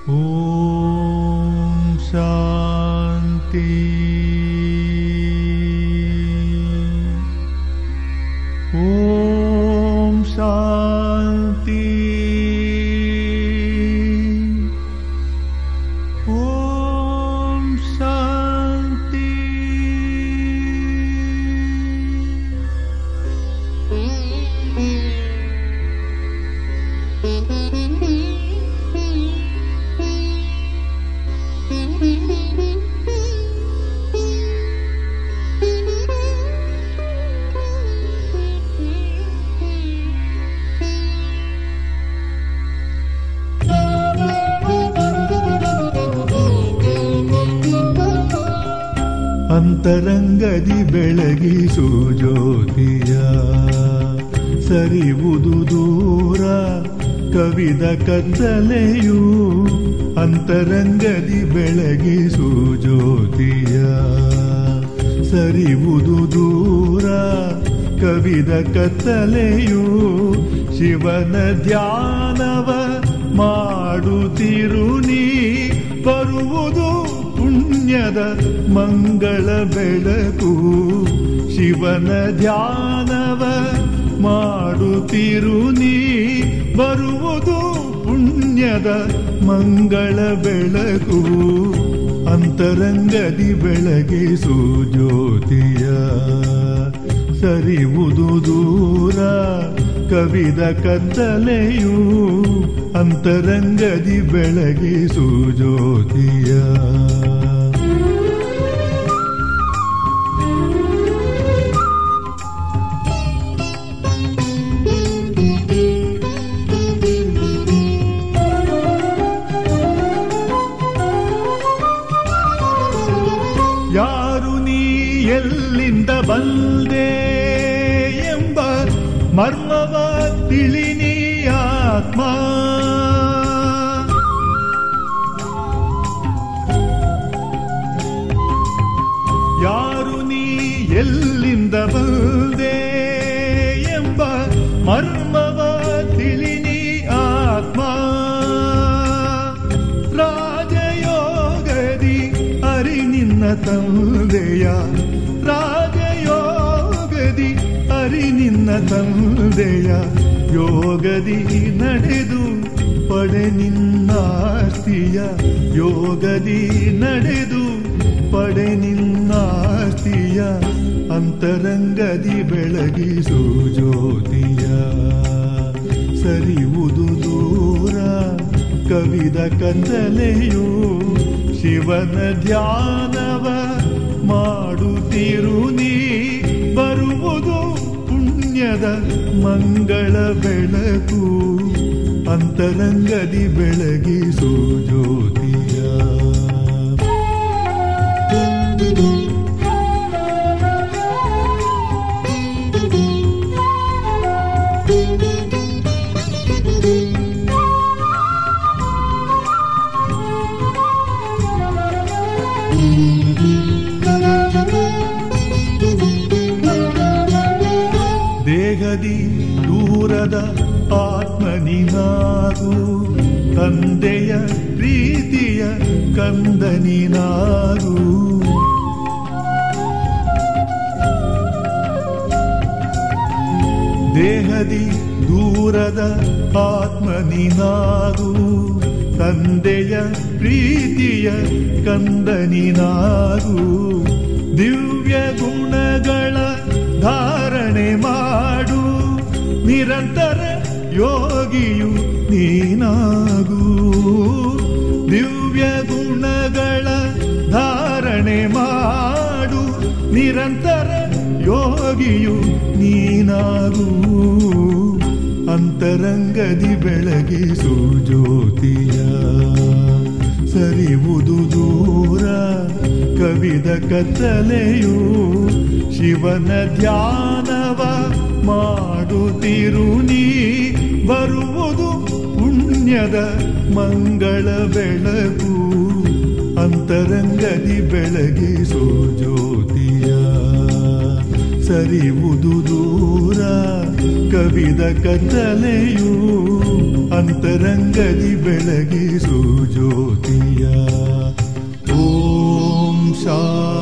ॐ शान्ति ॐ शान्ति ॐ शान्ति ಅಂತರಂಗದಿ ಬೆಳಗಿಸು ಜ್ಯೋತಿಯ ಸರಿವುದು ದೂರ ಕವಿದ ಕತ್ತಲೆಯು ಅಂತರಂಗದಿ ಬೆಳಗಿಸು ಜ್ಯೋತಿಯ ಸರಿವುದು ದೂರ ಕವಿದ ಕತ್ತಲೆಯು ಶಿವನ ಧ್ಯಾನವ ಮಾಡುತ್ತಿರು ನೀ ಬರುವುದು ಪುಣ್ಯದ ಮಂಗಳ ಬೆಳಕು ಶಿವನ ಧ್ಯಾನವ ಮಾಡುತ್ತಿರು ನೀ ಬರುವುದು ಪುಣ್ಯದ ಮಂಗಳ ಬೆಳಕು ಅಂತರಂಗದಿ ಬೆಳಗಿಸು ಜ್ಯೋತಿಯ ಸರಿವುದು ದೂರ ಕವಿದ ಕತ್ತಲೆಯು ಅಂತರಂಗದಿ ಬೆಳಗಿಸು ಜ್ಯೋತಿಯ ಯಾರು ನೀ ಎಲ್ಲಿಂದ ಬಂದೆ ಎಂಬ ಮರ್ಮವ ತಿಳಿ ನೀ ಆತ್ಮ ಯಾರು ನೀ ಎಲ್ಲಿಂದ ಬಂದೆ ಎಂಬ ಮರ್ಮವ ತಿಳಿ ನೀ ಆತ್ಮ ರಾಜಯೋಗದಿ ಅರಿ ನಿನ್ನ ತಂದೆಯ ರಾಜಯೋಗದಿ ಅರಿ ನಿನ್ನ ತಂದೆಯ ಯೋಗದಿ ನಡೆದು ಪಡೆ ನಿನ್ನಾಸ್ತಿಯ ಯೋಗದಿ ನಡೆದು ಪಡೆ ನಿನ್ನಾಸ್ತಿಯ ಅಂತರಂಗದಿ ಬೆಳಗಿಸು ಜ್ಯೋತಿಯ ಸರಿವುದು ದೂರ ಕವಿದ ಕತ್ತಲೆಯು ಶಿವನ ಧ್ಯಾನವ ಮಾಡುತ್ತಿರು ನೀ ಬರುವುದು ಪುಣ್ಯದ ಮಂಗಳ ಬೆಳಕು ಅಂತರಂಗದಿ ಬೆಳಗಿಸು ಜ್ಯೋತಿಯ ದೇಹದಿ ದೂರದ ಆತ್ಮನಿನಾಗು ತಂದೆಯ ಪ್ರೀತಿಯ ಕಂದನಿನಾಗು ದೇಹದಿ ದೂರದ ಆತ್ಮನಿನಾಗು ತಂದೆಯ ಪ್ರೀತಿಯ ಕಂದನಿನಾಗು ದಿವ್ಯ ಗುಣಗಳ ಧಾರಣೆ ಮಾಡು ನಿರಂತರ ಯೋಗಿಯು ನೀನಾಗು ದಿವ್ಯ ಗುಣಗಳ ಧಾರಣೆ ಮಾಡು ನಿರಂತರ ಯೋಗಿಯು ನೀನಾಗೂ ಅಂತರಂಗದಿ ಬೆಳಗಿಸು ಜ್ಯೋತಿಯ ಸರಿವುದು ದೂರ ಕವಿದ ಕತ್ತಲೆಯು ಶಿವನ ಧ್ಯಾನವ ಮಾಡುತ್ತಿರು ನೀ ಬರುವುದು ಪುಣ್ಯದ ಮಂಗಳ ಬೆಳಕು ಅಂತರಂಗದಿ ಬೆಳಗಿಸೋ ಜ್ಯೋತಿಯ ಸರಿವುದು ದೂರ ಕವಿದ ಕತ್ತಲೆಯು ಅಂತರಂಗದಿ ಬೆಳಗಿಸು ಜ್ಯೋತಿಯ ಓಂ ಶಾ